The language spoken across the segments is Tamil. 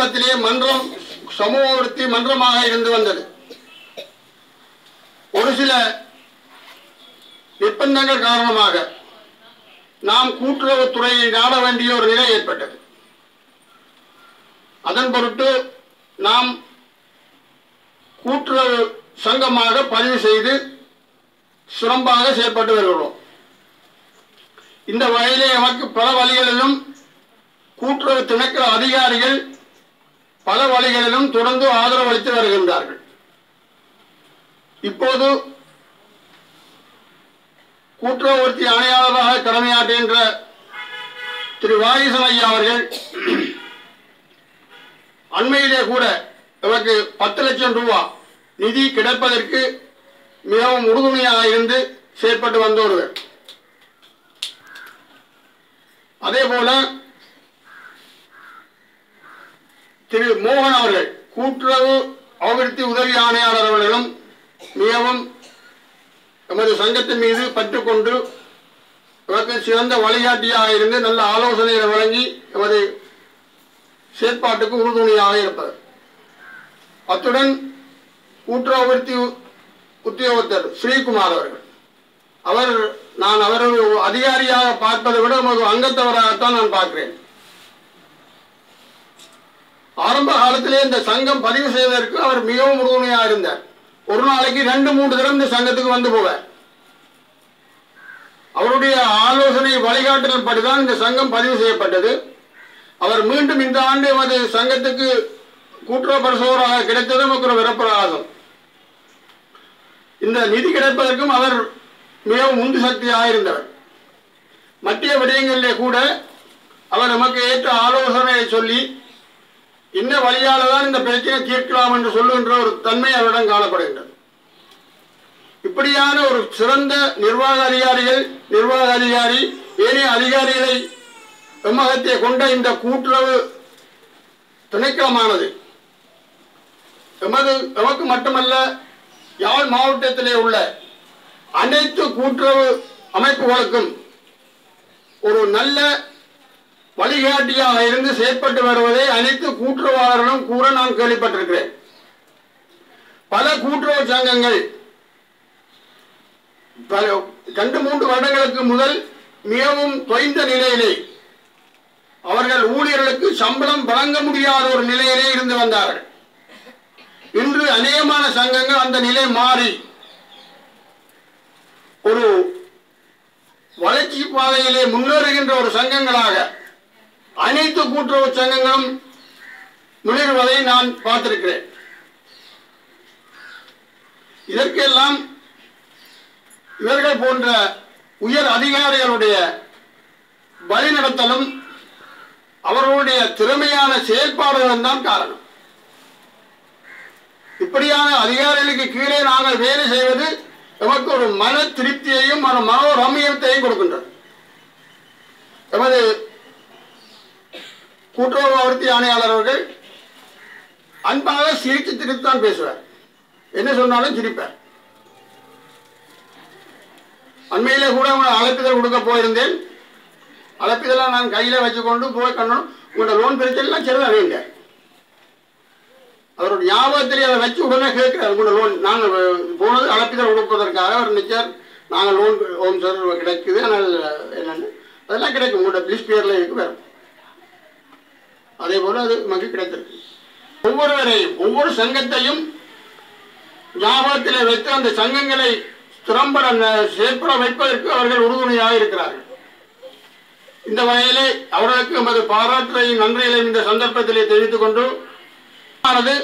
ஆரம்பத்திலே மன்றம் சமூக விருத்தி மன்றமாக இருந்து வந்தது ஒரு சில நிர்பந்தங்கள் காரணமாக நாம் கூட்டுறவுத்துறையை நாட வேண்டிய ஒரு நிலை ஏற்பட்டது அதன் பொருட்டு நாம் கூட்டுறவு சங்கமாக பதிவு செய்து சிறப்பாக செயல்பட்டு வருகிறோம் இந்த வகையிலே நமக்கு பல வழிகளிலும் கூட்டுறவு திணைக்கள அதிகாரிகள் பல வழிகளிலும் தொடர்ந்து ஆதரவு அளித்து வருகின்றார்கள் இப்போது கூட்டுறவுத்தி ஆணையாளராக கடமையாற்றுகின்ற திரு வாகீசன் ஐயா அவர்கள் அண்மையிலே கூட நமக்கு பத்து லட்சம் ரூபாய் நிதி கிடைப்பதற்கு மிகவும் உறுதுணையாக இருந்து செயற்பட்டு வந்த ஒருவர் அதே போல திரு மோகன் அவர்கள் கூட்டுறவு அபிவிருத்தி உதவி ஆணையாளர் அவர்களும் மிகவும் எமது சங்கத்தின் மீது பற்றுக்கொண்டு நமக்கு சிறந்த வழிகாட்டியாக இருந்து நல்ல ஆலோசனைகளை வழங்கி எமது செயற்பாட்டுக்கு உறுதுணையாக இருப்பது அத்துடன் கூட்டுறவு அபிவிருத்தி உத்தியோகத்தர் ஸ்ரீகுமார் அவர்கள் அவர் நான் அவர் ஒரு அதிகாரியாக பார்ப்பதை விட ஒரு அங்கத்தவராகத்தான் நான் பார்க்கிறேன் ஆரம்ப காலத்திலே இந்த சங்கம் பதிவு செய்வதற்கு அவர் மிகவும் உறுதுணையாக இருந்தார் ஒரு நாளைக்கு ரெண்டு மூன்று தடவை இந்த சங்கத்துக்கு வந்து போவார் அவருடைய ஆலோசனை வழிகாட்டுதல் படிதான் இந்த சங்கம் பதிவு செய்யப்பட்டது அவர் மீண்டும் இந்த ஆண்டு எமது சங்கத்துக்கு கூட்டுறவு பரிசோதராக கிடைத்தது நமக்கு ஒரு விரப்பிரகாசம் இந்த நிதி கிடைப்பதற்கும் அவர் மிகவும் உந்து சக்தியாக இருந்தவர் மத்திய விடயங்களிலே கூட அவர் நமக்கு ஏற்ற ஆலோசனையை சொல்லி இன்ன வழியால தான் இந்த பிரச்சனை தீர்க்கலாம் என்று சொல்லுகின்ற ஒரு தன்மை அவரிடம் காணப்படுகின்றது இப்படியான ஒரு சிறந்த நிர்வாக அதிகாரிகள் நிர்வாக அதிகாரி ஏனைய அதிகாரிகளை எம்மகத்தை கொண்ட இந்த கூட்டுறவு திணைக்களமானது எமது எமக்கு மட்டுமல்ல யாழ் மாவட்டத்திலே உள்ள அனைத்து கூட்டுறவு அமைப்புகளுக்கும் ஒரு நல்ல வழிகாட்டியாக இருந்து செயற்பட்டு வருவதை அனைத்து கூட்டுறவாளர்களும் கூற நான் கேள்விப்பட்டிருக்கிறேன் பல கூட்டுறவு சங்கங்கள் பல ரெண்டு மூன்று வருடங்களுக்கு முதல் மிகவும் தொய்ந்த நிலையிலே அவர்கள் ஊழியர்களுக்கு சம்பளம் வழங்க முடியாத ஒரு நிலையிலே இருந்து வந்தார்கள் இன்று அநேகமான சங்கங்கள் அந்த நிலை மாறி ஒரு வளர்ச்சி பாதையிலே முன்னேறுகின்ற ஒரு சங்கங்களாக அனைத்து கூட்டுறவு சங்கங்களும் மிளிர்வதை நான் பார்த்திருக்கிறேன் இதற்கெல்லாம் இவர்கள் போன்ற உயர் அதிகாரிகளுடைய வழிநடத்தலும் அவர்களுடைய திறமையான செயல்பாடுகளும் தான் காரணம் இப்படியான அதிகாரிகளுக்கு கீழே நாங்கள் வேலை செய்வது நமக்கு ஒரு மன திருப்தியையும் ஒரு மனோரமியத்தையும் கொடுக்கின்றது எமது கூட்டுறவு அபிவிருத்தி ஆணையாளர் அவர்கள் அன்பாக சிரித்து திருத்தான் பேசுவார் என்ன சொன்னாலும் சிரிப்பார் அண்மையிலே கூட உங்களை அழைப்பிதழ் கொடுக்க போயிருந்தேன் அழைப்பிதழை நான் கையில் வச்சுக்கொண்டு போய் கண்ணணும் உங்களோட லோன் பிரச்சனைலாம் சரிதான் அறியுங்க அவரோட ஞாபகத்திலே அதை வச்சு உடனே கேட்கிறார் உங்களோட லோன் நாங்கள் போனது அழைப்பிதழ் கொடுப்பதற்காக அவர் நிச்சயம் நாங்கள் லோன் ஹோம் சார் கிடைக்குது ஆனால் என்னென்னு அதெல்லாம் கிடைக்கும் உங்களோட லிஸ்ட் பேரில் இருக்கு வேறு அதே போல அது நமக்கு கிடைத்திருக்கு ஒவ்வொருவரையும் ஒவ்வொரு சங்கத்தையும் ஞாபகத்தில் வைத்து அந்த சங்கங்களை திறம்பட ந- செயற்பட வைப்பதற்கு அவர்கள் உறுதுணையாக இருக்கிறார்கள் இந்த வகையிலே அவர்களுக்கு எமது பாராட்டுறையின் நன்றிகளை இந்த சந்தர்ப்பத்திலே தெரிவித்துக் கொண்டு ஆனது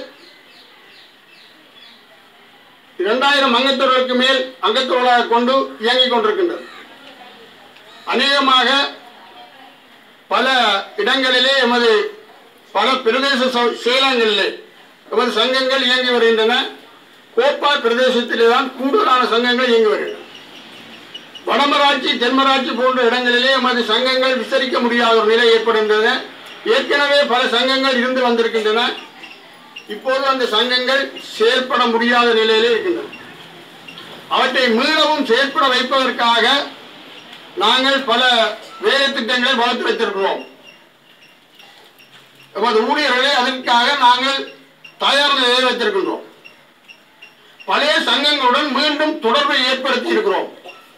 இரண்டாயிரம் அங்கத்தவர்களுக்கு மேல் அங்கத்தவர்களாக கொண்டு இயங்கிக் கொண்டிருக்கின்றது அநேகமாக பல இடங்களிலே எமது பல பிரதேச ச- செயலகங்களிலே எமது சங்கங்கள் இயங்கி வருகின்றன கோப்பா பிரதேசத்திலே தான் கூடுதலான சங்கங்கள் இயங்கி வருகின்றன வடமராட்சி தென்மராட்சி போன்ற இடங்களிலே எமது சங்கங்கள் விஸ்தரிக்க முடியாத ஒரு நிலை ஏற்படுகின்றன ஏற்கனவே பல சங்கங்கள் இருந்து வந்திருக்கின்றன இப்போது அந்த சங்கங்கள் செயல்பட முடியாத நிலையிலே இருக்கின்றன அவற்றை மீளவும் செயற்பட வைப்பதற்காக நாங்கள் பல வேலை திட்டங்களை வளர்த்து வைத்திருக்கிறோம் எமது ஊழியர்களை அதற்காக நாங்கள் தயார் நிலையில் வைத்திருக்கின்றோம் பழைய சங்கங்களுடன் மீண்டும் தொடர்பை ஏற்படுத்தி இருக்கிறோம்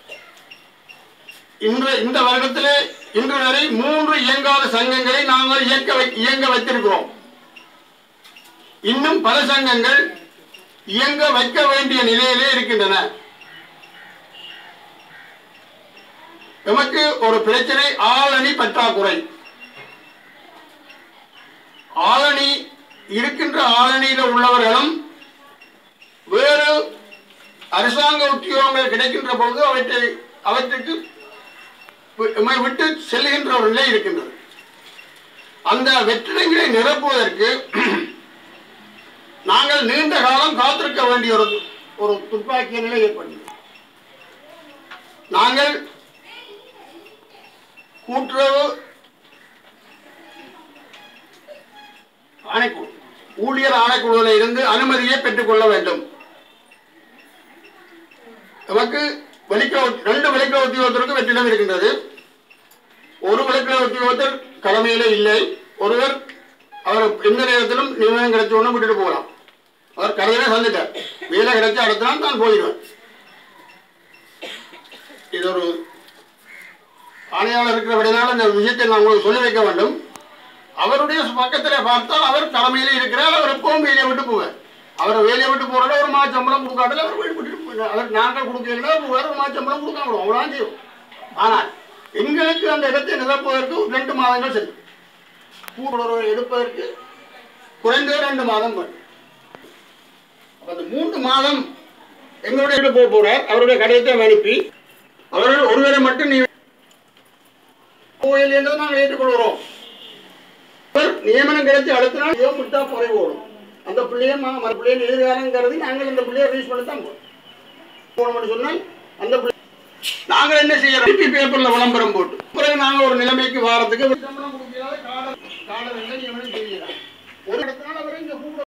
இன்று இந்த வருடத்திலே இன்று வரை மூன்று இயங்காத சங்கங்களை நாங்கள் இயக்க வை- இயங்க வைத்திருக்கிறோம் இன்னும் பல சங்கங்கள் இயங்க வைக்க வேண்டிய நிலையிலே இருக்கின்றன எமக்கு ஒரு பிரச்சனை ஆளணி பற்றாக்குறை ஆளணி இருக்கின்ற ஆளணியில உள்ளவர்களும் வேறு அரசாங்க உத்தியோகங்கள் கிடைக்கின்ற பொழுது அவற்றை அவற்றுக்கு வி- எம்மை விட்டு செல்கின்ற ஒரு நிலை இருக்கின்றது அந்த வெற்றிடங்களை நிரப்புவதற்கு நாங்கள் நீண்ட காலம் காத்திருக்க வேண்டிய ஒரு ஒரு துப்பாக்கிய நிலை ஏற்பட்டது நாங்கள் கூட்டுறவு ஆணைக்குழு ஊழியர் ஆணைக்குழுவில் இருந்து அனுமதியை பெற்றுக்கொள்ள வேண்டும் நமக்கு வெளிக்க ரெண்டு வெளிக்க உத்தியோகத்திற்கு வெற்றிடம் இருக்கின்றது ஒரு வெளிக்க உத்தியோகத்தர் கடமையிலே இல்லை ஒருவர் அவர் எந்த நேரத்திலும் நியமனம் கிடைச்ச உடனே விட்டுட்டு போகலாம் அவர் கடையில சந்துட்டார் வேலை கிடைச்ச அடுத்த நாள் நான் போயிடுவேன் இது ஒரு ஆணையாளர் இருக்கிறபடினால இந்த விஷயத்தை நான் உங்களுக்கு சொல்லி வைக்க வேண்டும் அவருடைய பக்கத்தில் பார்த்தால் அவர் தலைமையிலே இருக்கிறார் அவர் எப்பவும் வேலையை விட்டு போவார் அவர் வேலையை விட்டு போறத ஒரு மாத சம்பளம் கொடுக்காட்டில் அவர் வீடு விட்டுட்டு போயிடுவார். அவர் நாங்கள் கொடுக்கல வேற ஒரு மாத சம்பளம் கொடுக்காம அவ்வளோதான் செய்வோம் ஆனால் எங்களுக்கு அந்த இடத்தை நிரப்புவதற்கு ரெண்டு மாதங்கள் செல்லும் கூடுறவை எடுப்பதற்கு குறைந்தது ரெண்டு மாதம் பண்ணு அப்ப அந்த மூன்று மாதம் எங்களுடைய வீடு போக போறார் அவருடைய கடிதத்தை அனுப்பி அவர்கள் ஒருவரை மட்டும் நீ கோயில் என்றதை நாங்கள் ஏற்றுக்கொள்கிறோம் அவர் நியமனம் கிடைச்சு அடுத்த நாள் ஏன் விட்டா குறை ஓடும் அந்த பிள்ளைய மறு பிள்ளைய எதிர்காலம் கருதி நாங்கள் அந்த பிள்ளைய ரீச் பண்ணி தான் போறோம் போனோம்னு சொன்னால் அந்த பிள்ளை நாங்கள் என்ன செய்யறோம் டிபி பேப்பர்ல விளம்பரம் போட்டு பிறகு நாங்கள் ஒரு நிலைமைக்கு வாரத்துக்கு சம்பளம் கொடுக்கிறாரு காடர் காடர் இல்லை நியமனம் செய்கிறார்